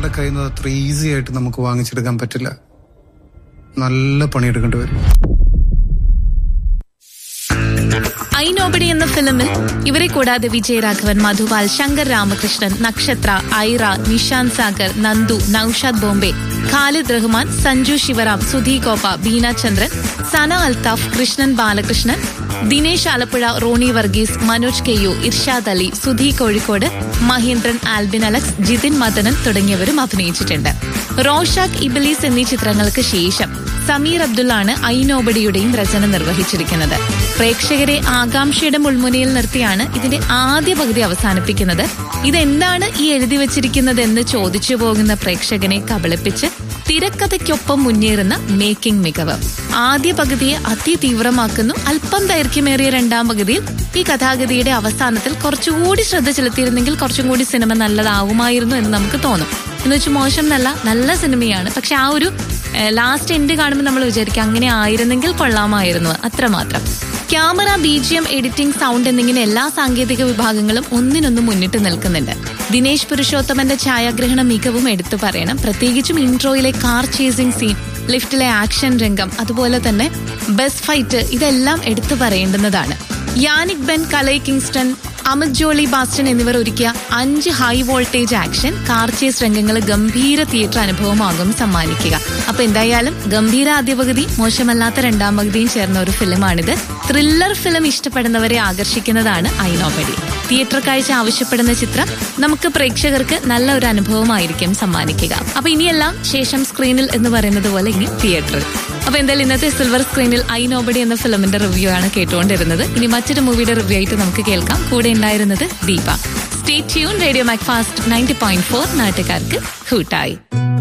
ഒരാളുടെ കയ്യിൽ നിന്ന് അത്ര ഈസി ആയിട്ട് നമുക്ക് വാങ്ങിച്ചെടുക്കാൻ പറ്റില്ല നല്ല പണിയെടുക്കേണ്ടി വരും ഐ നോബഡി എന്ന ഫിലിമിൽ ഇവരെ കൂടാതെ Vijayaraghavan Madhupal Shankar Ramakrishnan Nakshatra Aira Nishanth Sagar Nandu Naushad Bombay Khalid Rahman Sanju Sivaram Sudhi Gopa Beena Chandran Sana Althaf Krishnan Balakrishnan Dinesh Alappuzha Rony Varghese Manoj K U Irshad Ali Sudhi Kozhikode Mahendran Albin Alex Jithin Madanan തുടങ്ങിയവരും അഭിനയിച്ചിട്ടുണ്ട് റോഷാക്ക് ഇബലീസ് എന്നീ ചിത്രങ്ങൾക്ക് ശേഷം സമീർ അബ്ദുള്ളാണ് ഐ നോബഡിയുടെയും രചന നിർവഹിച്ചിരിക്കുന്നത് പ്രേക്ഷകരെ ആകാംക്ഷയുടെ മുൾമുനയിൽ നിർത്തിയാണ് ഇതിന്റെ ആദ്യ പകുതി അവസാനിപ്പിക്കുന്നത് ഇതെന്താണ് ഈ എഴുതി വച്ചിരിക്കുന്നത് എന്ന് ചോദിച്ചു പോകുന്ന പ്രേക്ഷകനെ കബളിപ്പിച്ച് തിരക്കഥയ്ക്കൊപ്പം മുന്നേറുന്ന മേക്കിംഗ് മികവ് ആദ്യ പകുതിയെ അതിതീവ്രമാക്കുന്നു അല്പം ദൈർഘ്യമേറിയ രണ്ടാം പകുതിയിൽ ഈ കഥാഗതിയുടെ അവസാനത്തിൽ കുറച്ചുകൂടി ശ്രദ്ധ ചെലുത്തിയിരുന്നെങ്കിൽ കുറച്ചും കൂടി സിനിമ നല്ലതാവുമായിരുന്നു എന്ന് നമുക്ക് തോന്നും എന്ന് വെച്ചാൽ മോശം എന്നല്ല നല്ല സിനിമയാണ് പക്ഷെ ആ ഒരു ലാസ്റ്റ് എൻഡ് കാണുമ്പോൾ നമ്മൾ വിചാരിക്കും അങ്ങനെ ആയിരുന്നെങ്കിൽ കൊള്ളാമായിരുന്നു അത്രമാത്രം camera B G M editing sound എന്നിങ്ങനെ എല്ലാ സാങ്കേതിക വിഭാഗങ്ങളും ഒന്നിനൊന്ന് മുന്നിട്ട് നിൽക്കുന്നുണ്ട് ദിനേശ് പുരുഷോത്തമന്റെ ഛായാഗ്രഹണ മികവും എടുത്തു പറയണം പ്രത്യേകിച്ചും ഇൻട്രോയിലെ കാർ ചേസിംഗ് സീൻ ലിഫ്റ്റിലെ ആക്ഷൻ രംഗം അതുപോലെ തന്നെ ബസ് ഫൈറ്റ് ഇതെല്ലാം എടുത്തു പറയേണ്ടുന്നതാണ് Yannick Ben Kalai Kingston Amit Jolly Bastin എന്നിവർ ഒരുക്കിയ അഞ്ച് high voltage action car chase രംഗങ്ങൾ ഗംഭീര തിയേറ്റർ അനുഭവമാകും സമ്മാനിക്കുക അപ്പൊ എന്തായാലും ഗംഭീര ആദ്യ പകുതി മോശമല്ലാത്ത രണ്ടാം പകുതിയും ചേർന്ന ഒരു ഫിലിമാണിത് ത്രില്ലർ ഫിലിം ഇഷ്ടപ്പെടുന്നവരെ ആകർഷിക്കുന്നതാണ് ഐനോപടി തിയേറ്റർ കാഴ്ച ആവശ്യപ്പെടുന്ന ചിത്രം നമുക്ക് പ്രേക്ഷകർക്ക് നല്ല ഒരു അനുഭവമായിരിക്കും സമ്മാനിക്കുക അപ്പൊ ഇനിയെല്ലാം ശേഷം സ്ക്രീനിൽ എന്ന് പറയുന്നത് പോലെ ഇനി തിയേറ്ററിൽ അപ്പൊ എന്തായാലും ഇന്നത്തെ സിൽവർ സ്ക്രീനിൽ ഐ നോബഡി എന്ന ഫിലിമിന്റെ റിവ്യൂ ആണ് കേട്ടുകൊണ്ടിരുന്നത് ഇനി മറ്റൊരു മൂവിയുടെ റിവ്യൂ ആയിട്ട് നമുക്ക് കേൾക്കാം കൂടെ ഉണ്ടായിരുന്നത് Deepa stay tune radio Mac fast ninety point four നാട്ടുകാർക്ക് കൂട്ടായി